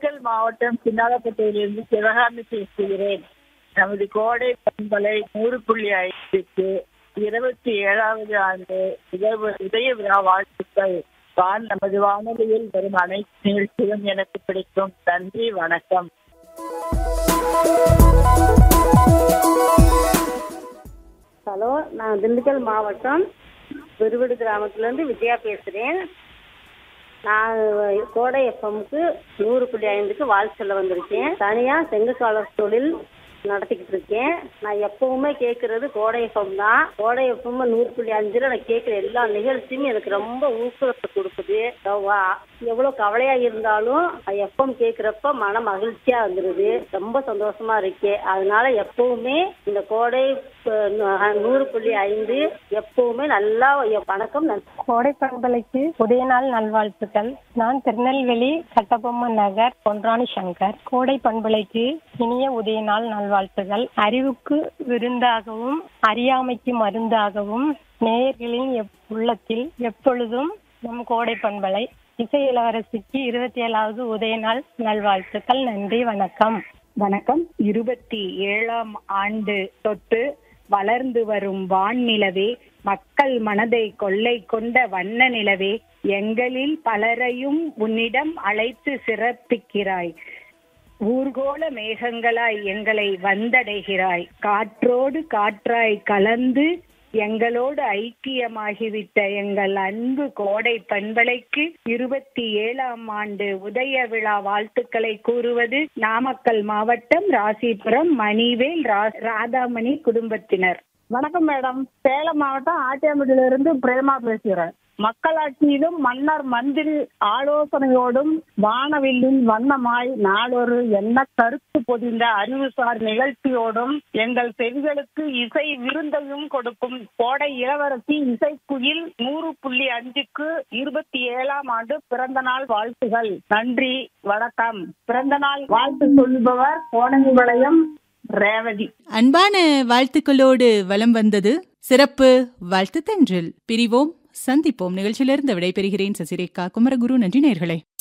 திண்டுக்கல் மாவட்டம் சின்னாலப்பட்டையிலிருந்து சிவகாமி பேசுகிறேன் நமது கோடை பண்பலை நூறு புள்ளி ஐந்துக்கு இருபத்தி ஏழாவது ஆண்டு உதய உதய விழா வாழ்த்துக்கள் வான் நமது வானொலியில் வரும் அனைத்து நிகழ்ச்சிகளும் எனக்கு பிடிக்கும் நன்றி வணக்கம் ஹலோ நான் திண்டுக்கல் மாவட்டம் விருவிடு கிராமத்துலேருந்து விஜயா பேசுகிறேன் நான் கோடை எஃப்எம்க்கு நூறு புள்ளி ஐந்துக்கு வாழ்த்து சொல்ல வந்திருக்கேன் தனியாக செங்கற்காலர் தொழில் நடத்திக்கிட்டு இருக்கேன் நான் எப்பவுமே கேட்கறது கோடை எஃப்எம் தான் கோடை எஃப்எம் நூறு புள்ளி அஞ்சில் நான் கேட்குற எல்லா நிகழ்ச்சியும் எனக்கு ரொம்ப ஊக்கத்தை கொடுக்குது வா- எவ்வளோ கவலையாக இருந்தாலும் எஃப்எம் கேட்குறப்ப மன மகிழ்ச்சியாக வந்துடுது ரொம்ப சந்தோஷமா இருக்கு அதனால எப்பவுமே இந்த கோடை அஹ், நூறு புள்ளி ஐந்து எப்பவுமே நல்லா வணக்கம் நன்றி கோடை பண்பலைக்கு உதயநாள் நல்வாழ்த்துக்கள் நான் திருநெல்வேலி கட்டபொம்மன் நகர் பொன்ராணி சங்கர் கோடை பண்பலைக்கு இனிய உதயநாள் நல்வாழ்த்துகள் அறிவுக்கு விருந்தாகவும் அறியாமைக்கு மருந்தாகவும் நேயர்களின் எப்- உள்ளத்தில் எப்பொழுதும் நம் கோடை பண்பலை இசை இளவரசிக்கு இருபத்தி ஏழாவது உதயநாள் நல்வாழ்த்துக்கள் நன்றி வணக்கம் வணக்கம் இருபத்தி ஏழாம் ஆண்டு தொட்டு வளர்ந்து வரும் வான்நிலவே மக்கள் மனதை கொள்ளை கொண்ட வண்ண நிலவே எங்களில் பலரையும் உன்னிடம் அழைத்து சிறப்பிக்கிறாய் ஊர்கோல மேகங்களாய் எங்களை வந்தடைகிறாய் காற்றோடு காற்றாய் கலந்து எங்களோடு ஐக்கியமாகிவிட்ட எங்கள் அன்பு கோடை பண்பலைக்கு இருபத்தி ஏழாம் ஆண்டு உதய விழா வாழ்த்துக்களை கூறுவது நாமக்கல் மாவட்டம் ராசிபுரம் மணிவேல் ரா- ராதாமணி குடும்பத்தினர் வணக்கம் மேடம் சேலம் மாவட்டம் ஆட்டியாம்பட்டியில இருந்து பிரேமா பேசுகிறேன் மக்களாட்சியிலும் மன்னர் மந்திரி ஆலோசனையோடும் வானவில்லின் வண்ணமாய் நாளொரு எண்ண கருத்து பொதிந்த அறிவுசார் நிகழ்ச்சியோடும் எங்கள் செவிகளுக்கு இசை விருந்தையும் கொடுக்கும் கோடை இளவரசி இசைக்குயில் நூறு புள்ளி அஞ்சுக்கு இருபத்தி ஏழாம் ஆண்டு பிறந்த நாள் வாழ்த்துகள் நன்றி வணக்கம் பிறந்த நாள் வாழ்த்து சொல்பவர் கோணங்கிபாளையம் ரேவதி அன்பான வாழ்த்துக்களோடு வலம் வந்தது சிறப்பு வாழ்த்து தென்றல் பிரிவோம் சந்திப்போம் நிகழ்ச்சியிலிருந்து விடைபெறுகிறேன் சசிரேகா குமரகுரு நன்றி நேர்களே